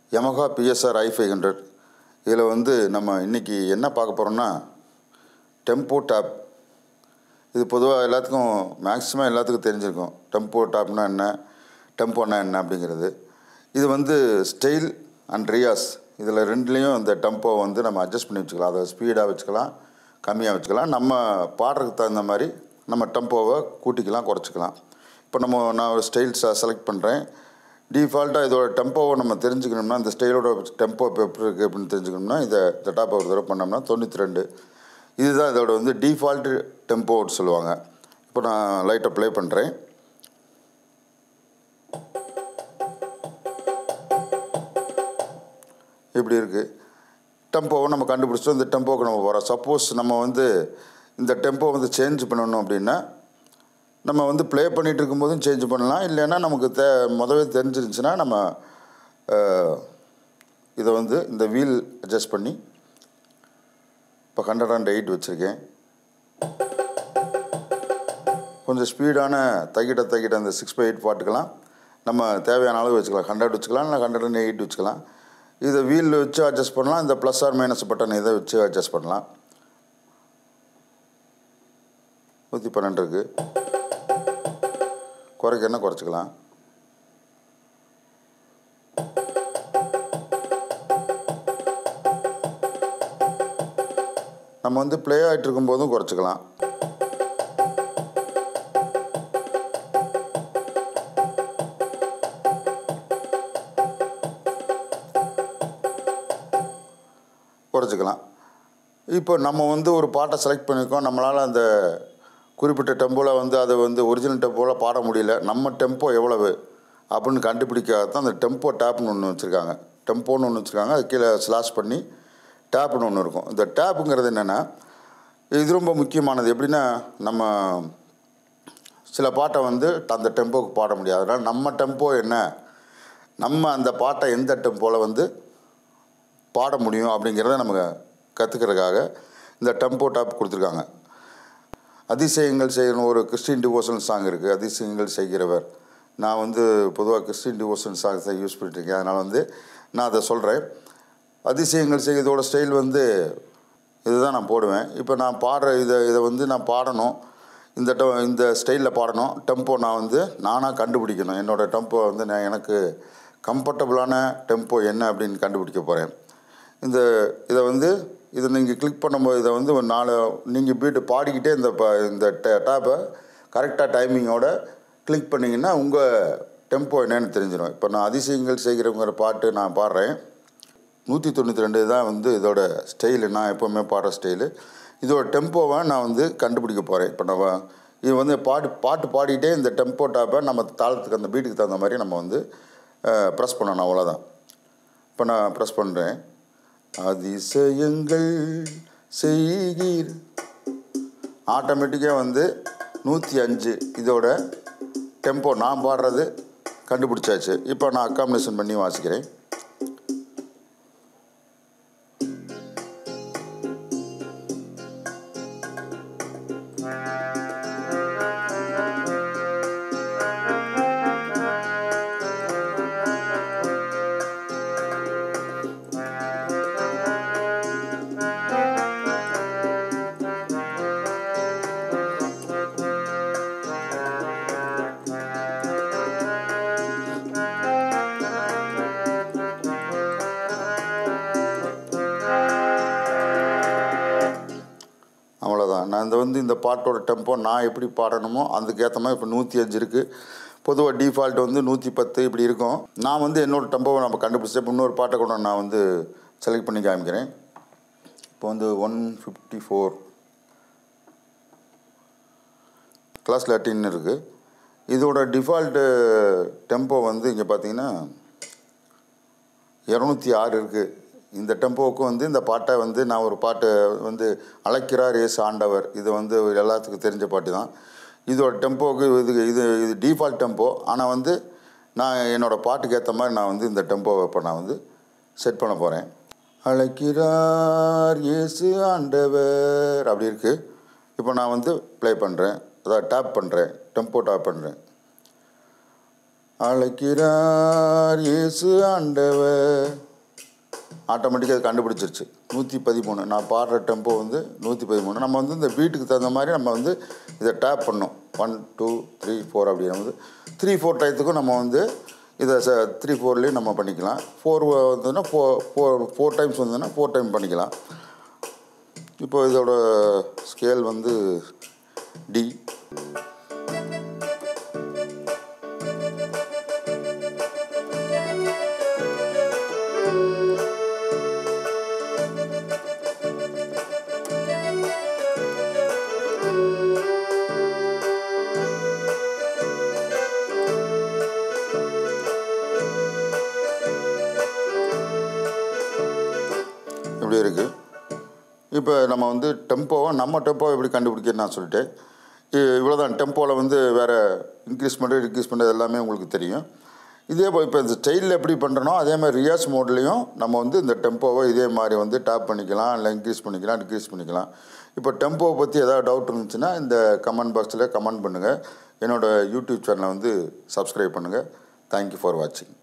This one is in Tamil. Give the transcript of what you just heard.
Yamaha PSR I five hundred இதில் வந்து நம்ம இன்றைக்கி என்ன பார்க்க போகிறோம்னா டெம்போ டேப் இது பொதுவாக எல்லாத்துக்கும் மேக்ஸிமம் எல்லாத்துக்கும் தெரிஞ்சிருக்கும் டெம்போ டாப்னா என்ன டெம்போனா என்ன அப்படிங்கிறது இது வந்து ஸ்டைல் அண்ட் ரியாஸ் இதில் ரெண்டுலேயும் இந்த டெம்போ வந்து நம்ம அட்ஜஸ்ட் பண்ணி வச்சுக்கலாம் அதை ஸ்பீடாக வச்சுக்கலாம் கம்மியாக வச்சுக்கலாம் நம்ம பாடுறதுக்கு தகுந்த மாதிரி நம்ம டெம்போவை கூட்டிக்கலாம் குறைச்சிக்கலாம் இப்போ நம்ம நான் ஒரு ஸ்டைல்ஸை செலக்ட் பண்ணுறேன் டிஃபால்ட்டாக இதோட டெம்போவை நம்ம தெரிஞ்சுக்கணும்னா இந்த ஸ்டைலோட டெம்போ இப்போ எப்படி இருக்குது அப்படின்னு தெரிஞ்சுக்கணும்னா இதை இந்த டாப்பை ஒரு தடவை பண்ணோம்னா தொண்ணூற்றி ரெண்டு இதுதான் இதோட வந்து டிஃபால்ட்டு டெம்போன்னு சொல்லுவாங்க இப்போ நான் லைட்டை ப்ளே பண்ணுறேன் இப்படி இருக்குது டெம்போவை நம்ம கண்டுபிடிச்சோம் இந்த டெம்போவுக்கு நம்ம போகிறோம் சப்போஸ் நம்ம வந்து இந்த டெம்போ வந்து சேஞ்ச் பண்ணணும் அப்படின்னா நம்ம வந்து ப்ளே பண்ணிகிட்டு இருக்கும்போதும் சேஞ்ச் பண்ணலாம் இல்லைன்னா நமக்கு தே முதவே தெரிஞ்சிருந்துச்சுன்னா நம்ம அஹ், இதை வந்து இந்த வீல் அட்ஜஸ்ட் பண்ணி இப்போ ஹண்ட்ரட் அண்ட் எயிட் வச்சுருக்கேன் கொஞ்சம் ஸ்பீடான தகிட்ட தகிட்ட அந்த சிக்ஸ் பை எயிட் பாட்டுக்கெல்லாம் நம்ம தேவையான அளவு வச்சுக்கலாம் ஹண்ட்ரட் வச்சுக்கலாம் இல்லை ஹண்ட்ரட் அண்ட் எயிட் வச்சுக்கலாம் இதை வீல் வச்சு அட்ஜஸ்ட் பண்ணலாம் இந்த ப்ளஸ் ஆர் மைனஸ் பட்டன் இதை வச்சு அட்ஜஸ்ட் பண்ணலாம் நூற்றி பன்னெண்டு இருக்குது குறைக்கன்னா குறைச்சிக்கலாம் நம்ம வந்து ப்ளே ஆகிட்டு இருக்கும்போதும் குறைச்சிக்கலாம் குறைச்சிக்கலாம் இப்போ நம்ம வந்து ஒரு பாட்டை செலக்ட் பண்ணியிருக்கோம் நம்மளால் அந்த குறிப்பிட்ட டெம்போவில் வந்து அதை வந்து ஒரிஜினல் டெம்போவில் பாட முடியல நம்ம டெம்போ எவ்வளவு அப்படின்னு கண்டுபிடிக்காதான் அந்த டெம்போ டேப்னு ஒன்று வச்சுருக்காங்க டெம்போன்னு ஒன்று வச்சுருக்காங்க அது கீழே ஸ்லாஷ் பண்ணி டேப்னு ஒன்று இருக்கும் இந்த டேப்புங்கிறது என்னென்னா இது ரொம்ப முக்கியமானது எப்படின்னா நம்ம சில பாட்டை வந்து அந்த டெம்போவுக்கு பாட முடியாது அதனால் நம்ம டெம்போ என்ன நம்ம அந்த பாட்டை எந்த டெம்போவில் வந்து பாட முடியும் அப்படிங்கிறத நம்ம கற்றுக்கிறதுக்காக இந்த டெம்போ டாப் கொடுத்துருக்காங்க அதிசயங்கள் செய்யணும் ஒரு கிறிஸ்டின் டிவோஷனல் சாங் இருக்குது அதிசயங்கள் செய்கிறவர் நான் வந்து பொதுவாக கிறிஸ்டின் டிவோஷனல் சாங்ஸை யூஸ் பண்ணிட்டுருக்கேன் அதனால் வந்து நான் அதை சொல்கிறேன் அதிசயங்கள் செய்கிறதோட ஸ்டைல் வந்து இதுதான் நான் போடுவேன் இப்போ நான் பாடுற இதை இதை வந்து நான் பாடணும் இந்த டெ இந்த ஸ்டைலில் பாடணும் டெம்போ நான் வந்து நானாக கண்டுபிடிக்கணும் என்னோடய டெம்போ வந்து நான் எனக்கு கம்ஃபர்டபுளான டெம்போ என்ன அப்படின்னு கண்டுபிடிக்க போகிறேன் இந்த இதை வந்து இதை நீங்கள் கிளிக் பண்ணும்போது இதை வந்து ஒரு நாலு நீங்கள் பீட்டு பாடிக்கிட்டே இந்த ப இந்த டேப்பை கரெக்டாக டைமிங்கோட கிளிக் பண்ணிங்கன்னா உங்கள் டெம்போ என்னன்னு தெரிஞ்சிடும் இப்போ நான் அதிசயங்கள் செய்கிறவங்கிற பாட்டு நான் பாடுறேன் நூற்றி தொண்ணூற்றி ரெண்டு தான் வந்து இதோட ஸ்டைலு நான் எப்போவுமே பாடுற ஸ்டைலு இதோட டெம்போவை நான் வந்து கண்டுபிடிக்க போகிறேன் இப்போ நம்ம இது வந்து பாட்டு பாட்டு பாடிக்கிட்டே இந்த டெம்போ டாப்பை நம்ம தாளத்துக்கு அந்த பீட்டுக்கு தகுந்த மாதிரி நம்ம வந்து ப்ரெஸ் பண்ணணும் அவ்வளோதான் இப்போ நான் ப்ரெஸ் பண்ணுறேன் அதிசயங்கள் செய்கீர் ஆட்டோமேட்டிக்காக வந்து நூற்றி அஞ்சு இதோட டெம்போ நான் பாடுறது கண்டுபிடிச்சாச்சு இப்போ நான் அக்காமடேஷன் பண்ணி வாசிக்கிறேன் அவ்வளோதான் நான் இந்த வந்து இந்த பாட்டோட டெம்போ நான் எப்படி பாடணுமோ அதுக்கேற்ற மாதிரி இப்போ நூற்றி அஞ்சு இருக்குது பொதுவாக டிஃபால்ட் வந்து நூற்றி பத்து இப்படி இருக்கும் நான் வந்து என்னோடய டெம்போவை நம்ம கண்டுபிடிச்சேன் இப்போ இன்னொரு பாட்டை கூட நான் வந்து செலக்ட் பண்ணி காமிக்கிறேன் இப்போ வந்து ஒன் ஃபிஃப்டி ஃபோர் கிளாஸ் லாட்டின்னு இருக்குது இதோட டிஃபால்ட்டு டெம்போ வந்து இங்கே பார்த்தீங்கன்னா இரநூத்தி ஆறு இருக்குது இந்த டெம்போவுக்கு வந்து இந்த பாட்டை வந்து நான் ஒரு பாட்டு வந்து அழைக்கிறார் ஏசு ஆண்டவர் இது வந்து எல்லாத்துக்கும் தெரிஞ்ச பாட்டு தான் இதோட டெம்போவுக்கு இது இது இது டிஃபால்ட் டெம்போ ஆனால் வந்து நான் என்னோடய பாட்டுக்கு ஏற்ற மாதிரி நான் வந்து இந்த டெம்போவை இப்போ நான் வந்து செட் பண்ண போகிறேன் அழைக்கிறார் இயேசு ஆண்டவர் அப்படி இருக்குது இப்போ நான் வந்து ப்ளே பண்ணுறேன் அதாவது டேப் பண்ணுறேன் டெம்போ டேப் பண்ணுறேன் அழைக்கிறார் இயேசு ஆண்டவர் ஆட்டோமேட்டிக்காக அது கண்டுபிடிச்சிருச்சு நூற்றி பதிமூணு நான் பாடுற டெம்போ வந்து நூற்றி பதிமூணு நம்ம வந்து இந்த பீட்டுக்கு தகுந்த மாதிரி நம்ம வந்து இதை டேப் பண்ணோம் ஒன் டூ த்ரீ ஃபோர் அப்படின்னும் போது த்ரீ ஃபோர் டயத்துக்கும் நம்ம வந்து இதை ச த்ரீ ஃபோர்லேயும் நம்ம பண்ணிக்கலாம் ஃபோர் வந்ததுன்னா ஃபோர் ஃபோர் ஃபோர் டைம்ஸ் வந்ததுன்னா ஃபோர் டைம் பண்ணிக்கலாம் இப்போ இதோட ஸ்கேல் வந்து டி இப்படி இருக்குது இப்போ நம்ம வந்து டெம்போவை நம்ம டெம்போவை எப்படி கண்டுபிடிக்கிறேன்னு நான் சொல்லிட்டேன் இவ்வளோதான் டெம்போவில் வந்து வேறு இன்க்ரீஸ் பண்ணுறது டிக்ரீஸ் பண்ணுறது எல்லாமே உங்களுக்கு தெரியும் இதே போல் இப்போ இந்த ஸ்டைலில் எப்படி பண்ணுறனோ அதே மாதிரி ரியாஸ் மோட்லேயும் நம்ம வந்து இந்த டெம்போவை இதே மாதிரி வந்து டாப் பண்ணிக்கலாம் இல்லை இன்க்ரீஸ் பண்ணிக்கலாம் டிக்ரீஸ் பண்ணிக்கலாம் இப்போ டெம்போவை பற்றி ஏதாவது டவுட் இருந்துச்சுன்னா இந்த கமெண்ட் பாக்ஸில் கமெண்ட் பண்ணுங்கள் என்னோடய யூடியூப் சேனலை வந்து சப்ஸ்கிரைப் பண்ணுங்கள் தேங்க்யூ ஃபார் வாட்சிங்